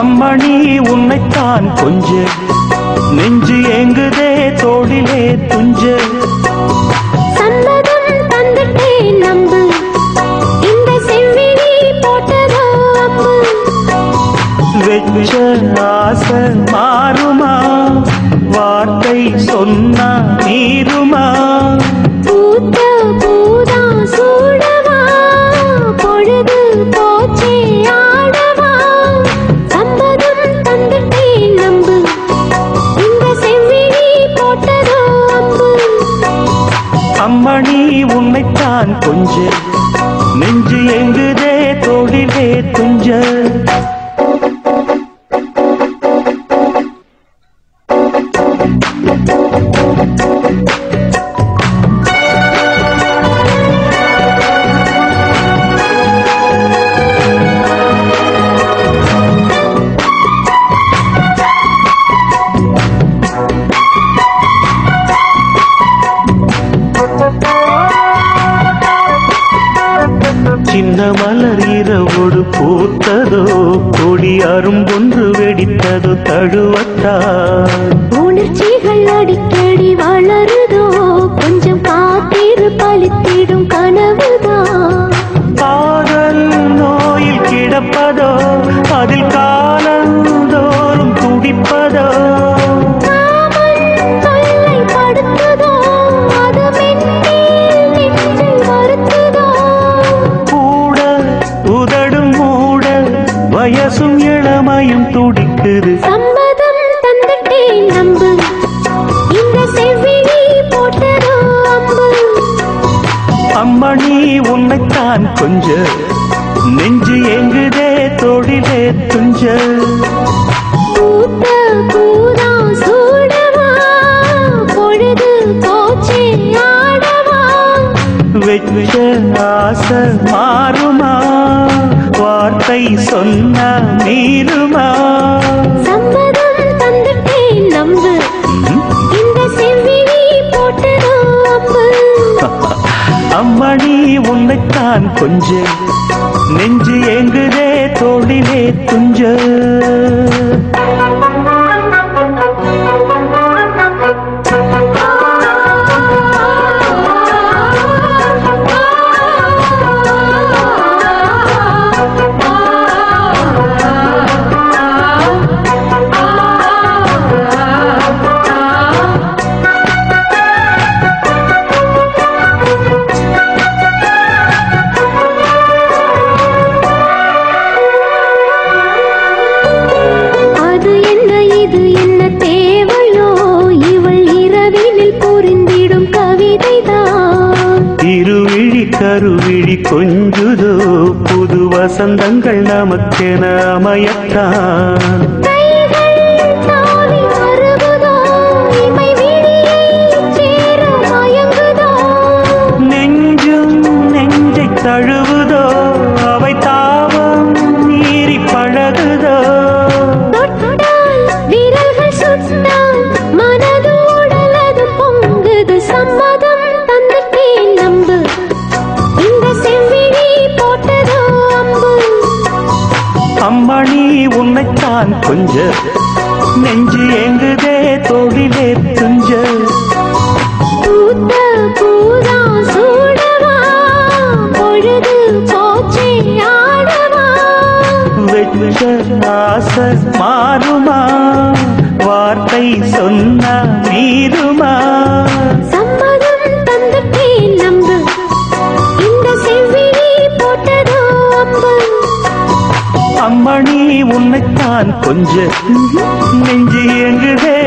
அம்மணி உன்னைத்தான் கொஞ்ச நெஞ்சு ஏங்குதே தோளிலே துஞ்ச சம்மதம் தந்துட்டேன் நம்பு இந்த செவ்விழி போட்டதோ அம்பு வெச்ச ஆசை மாறுமா வார்த்தை சொன்னா நீருமா பூத்த பூதா சூடவா பொழுது போச்சே ஆடவா சம்மதம் தந்துட்டேன் நம்பு இந்த செவ்விழி போட்டதோ அம்பு அம்மணி உன்னைத்தான் கொஞ்ச நெஞ்சு எங்குதே தோளிலே துஞ்ச சின்ன மலர் இரவோடு பூத்ததோ கொடி அரும்பொன்று வெடித்ததோ தழுவத்தான் உணர்ச்சிகள் அடிக்கடி வளருதோ கொஞ்சம் காத்திரு பலித்திடும் கனவுதான் காதல் நோயில் கிடப்பதோ அதில் காலந்தோறும் துடிப்பதோ காமன் தொல்லைப்படுத்துதோ, அது மென்மேல் நெஞ்சை வருத்துதோ. கூட உதடும் மூட வயசும் இளமையும் துடிக்குது சம்மதம் தந்துட்டேன் நம்பு இந்த செவ்விழி போட்டதோ அம்பு அம்மணி உன்னைத்தான் கொஞ்ச நெஞ்சு எங்குதே தொழிலே துஞ்ச பூத்த பூதா சூடவா பொழுது போச்சே ஆடவா வெச்ச ஆசை மாறுமா வார்த்தை சொன்ன நீருமா சம்மதம் தந்துட்டேன் நம்பு இந்த செவ்விழி போட்டதோ அம்பு அம்மணி உன்னைத்தான் கொஞ்ச நெஞ்சு எங்குதே தோளிலே துஞ்ச அது என்ன இது என்ன தேவையோ இவள் இரவினில் புரிந்திடும் கவிதைதான் இருவிழி கருவிழி கொஞ்சுதோ புது வசந்தங்கள் நமக்கென அமையத்தான் கைகள் தாவி வருவதோ இமை விழியைச் சேர மயங்குதோ நெஞ்சும் நெஞ்சை தழுவுதோ அவை தாவம் மீறி பழகுதோ தொட்டால் விரல்கள் சுட்டால் மனது உடலது பொங்குது சம்மதம் தந்துட்டேன் நம்பு இந்த செவ்விழி போட்டதோ அம்பு அம்மணி உன்னைத்தான் கொஞ்ச நெஞ்சு எங்குதே தொழிலே துஞ்ச பூத்த பூதா சூடவா பொழுது போச்சே ஆடவா வெச்ச ஆசை மாறுமா வார்த்தை சொன்ன நீருமா சம்மதம் தந்துட்டேன் நம்பு இந்த செவ்விழி போட்டதோ அம்பு அம்மணி உன்னைத்தான் கொஞ்ச நெஞ்சு எங்குதே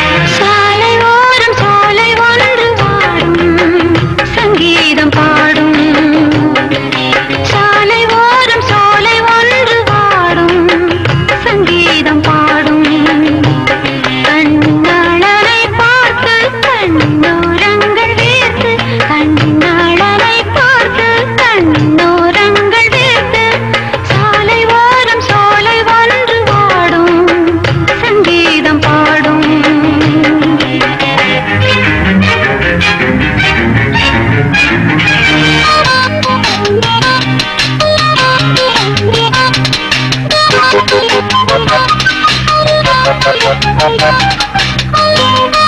சாலை ஓரம் சோலை ஒன்று வாடும் சங்கீதம் பாடும்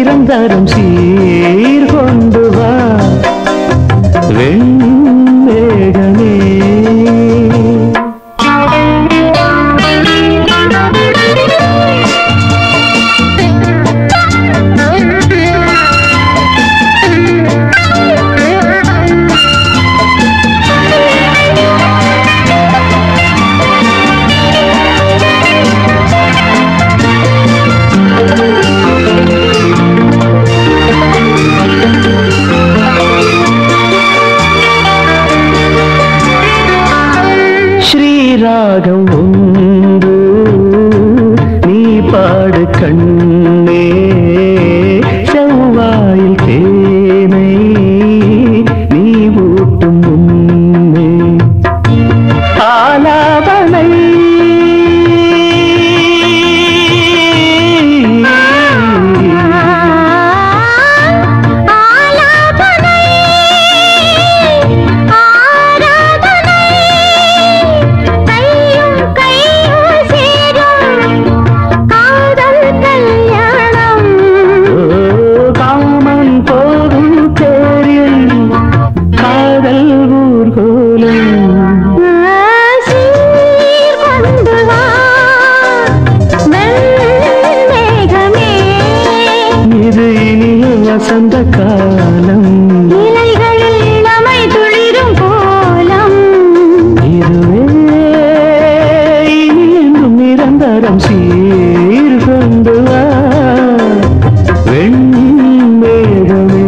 நிரந்தரம் சீர் கொண்டு வா வெண்மேகமே ஸ்ரீராகம் ஒன்று நீ பாடு கண்ணே செவ்வாயில் தேனை நீ ஊட்டும் முன்னே ஆலாபனை ஆலாபனை ஆராதனை கையும் கையும் சேரும் காதல் கல்யாணம் ஓ, காமன் போகும் தேரில் காதல் ஊர்கோலம் சீர் கொண்டு வா மேகமே இது இனிய வசந்த காலம் இலைகளில் இளமை துளிரும் கோலம் இதுவே இனி என்றும் நிரந்தரம் சீர் கொண்டு வா வெண்மேகமே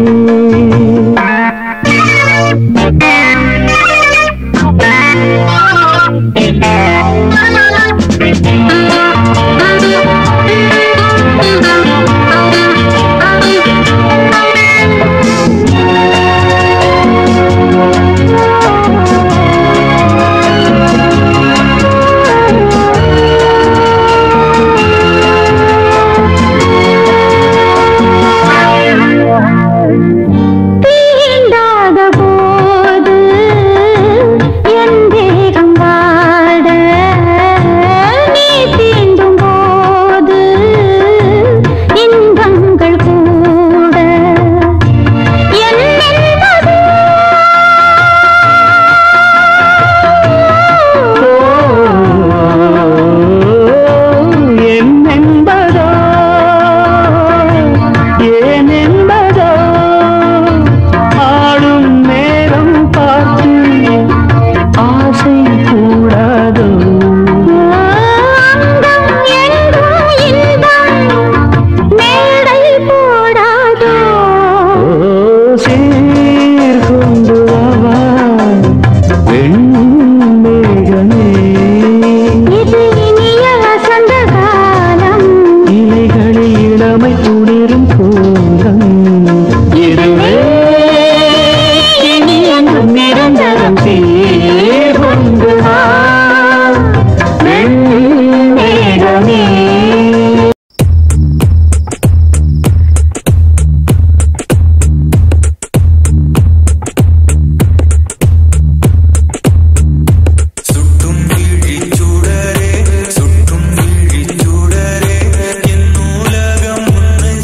தீண்டாத போது என் தேகம் வாட நீ தீண்டும் போது இன்பங்கள் கூட என் என்பது என்னென்பதோ ஏன் என்பதோ ஆடும் நேரம் பார்த்து ஆசை கூடாதோ அங்கம் எங்கும் இன்பம் மேடை போடாதோ ஓ சீர் கொண்டு வா வெண்மேகமே இது இனிய வசந்த காலம் இலைகளில் இளமை துளிரும் கோலம் இதுவே இனி என்றும் நிரந்தரம் சீர் கொண்டு வா வெண்மேகமே சுட்டும் விழிச்சுடரே சுட்டும் விழிச்சுடரே என் நூலகம் உன்னை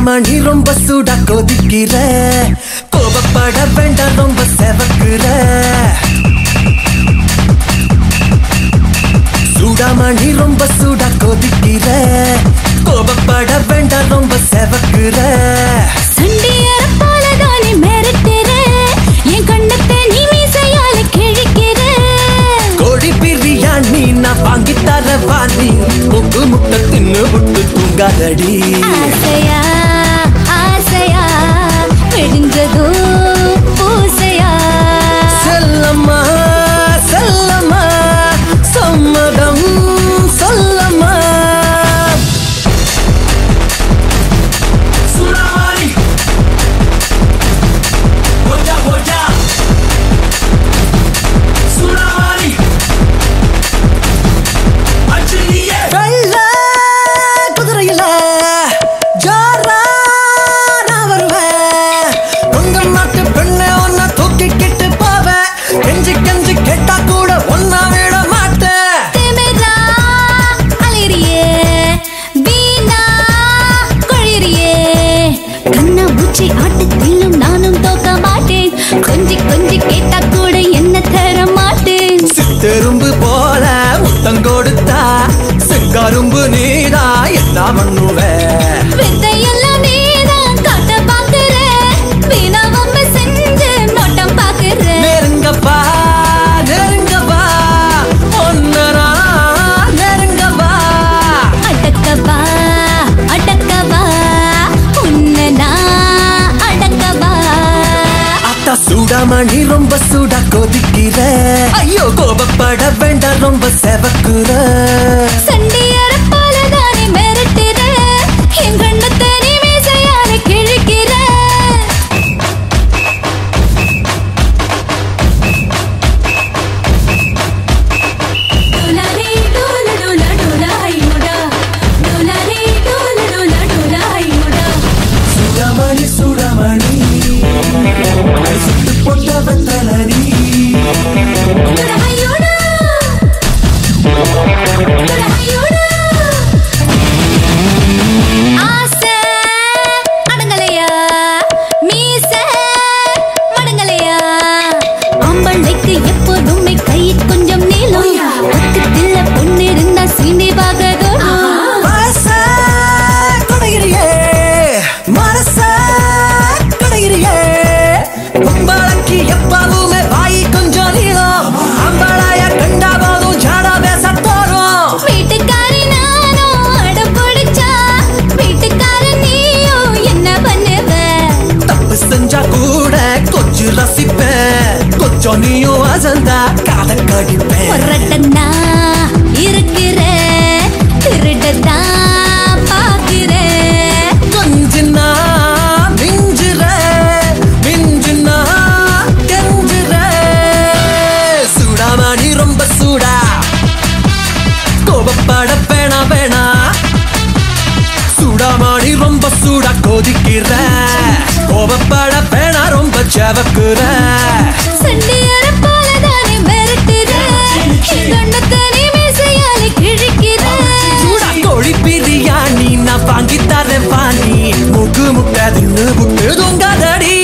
சூடாம நீ ரொம்ப சூடா கொதிக்கிற கோபப்பட வேண்டாம் ரொம்ப செவக்குற சூடாம நீ ரொம்ப சூடா கொதிக்கிற கோபப்பட வேண்டாம் ரொம்ப செவக்குற சண்டியர போலதானே மிரட்டுற என் கண்ணத்தை நீ மீசையால கிழிக்கிற கோழி பிரியாணி நான் வாங்கி தர வாணி முக்கு முட்டை தின்னு விட்டு தூங்காதடி ஆசையா ஆசையா விடிஞ்சதோ பூசையா செல்லம்மா செல்லம்மா சம்மதம் சொல்லம்மா சுடாமாரி ஓஜா ஓஜா சுடாமாரி வெள்ள குதிரையில ஜோரா நான் வருவேன் உங்க நாட்டு பெண்ணை ஒன்ன தூக்கிக்கிட்டு போவேன் கெஞ்சி கெஞ்சி கேட்டா கூட ஒன்னா விட மாட்டேன் திமிரா அலறியே வீணா கொழிறியே கண்ணா பூச்சி ஆட்டத்திலும் நானும் தோக்க மாட்டேன் கொஞ்சி கொஞ்சி கேட்டா கூட என்ன தர மாட்டேன் சித்தெரும்பு போல முத்தம் கொடுத்தா செங்கரும்பு நீதா என்ன பண்ணுவேன் வித்தையெல்லாம் நீதான் காட்ட பாக்குற வீணா வம்ப செஞ்சு நோட்டம் பாக்குற நெருங்கப்பா நெருங்கப்பா ஒன்னரா நெருங்கப்பா அடக்கவா அடக்கவா உன்னை நான் அடக்கவா அத்தா சூடாமணி ரொம்ப சூடா கொதிக்கிற ஐயோ கோபப்பட வேண்டாம் ரொம்ப செவக்குற சண்டியர போலதானே மிரட்டுற என் கண்ணத்தை நீ மீசையால கிழிக்கிற டோலாரே டோல டோல டோல ஹைமுடா டோலாரே டோல டோல டோல ஹைமுடா சூடாமணி சூடாமணி சுட்டு போட்ட வெத்தலரி டோல ஹையோடா டோல ஹையோடா ஆசை அடங்கலையா மீச மடங்கலையா ஆம்பளைக்கு எப்போதுமே கை கொஞ்சம் நீளம் பக்கத்துல பொண்ணு இருந்தா சீண்டி பாகதோ மனச கொடைகிறியே மனச கொடைகிறியே உம்பளக்கு எப்பவுமே வாய் கொஞ்சம் நீளம் அம்பளாய கண்டா போதும் ஜாடா பேச தோறும் வீட்டுக்காரி நானும் அடம் பிடிச்சா வீட்டுக்காரன் நீயும் என்ன பண்ணுவ தப்பு செஞ்சா கூட கொஞ்சம் ரசிப்பேன் கொஞ்சம் நீயும் அசந்தா காதை கடிப்பேன் பொறட்டனா இருக்கிற திருடதான் பாக்குற கொஞ்சினா மிஞ்சுற மிஞ்சுனா கெஞ்சுற சூடாமணி ரொம்ப சூடா கோபப்பட வேணா வேணா சூடாமணி ரொம்ப சூடா கொதிக்கிற கோபப்பட வேணா ரொம்ப செவக்குற சண்டியர போலதானே மிரட்டுற என் கண்ணத்தை நீ மீசையால கிழிக்கிற சூடா கோழி பிரியாணி நான் வாங்கி தரேன் வாணி முக்கு முட்டை தின்னு புட்டு தூங்காதடி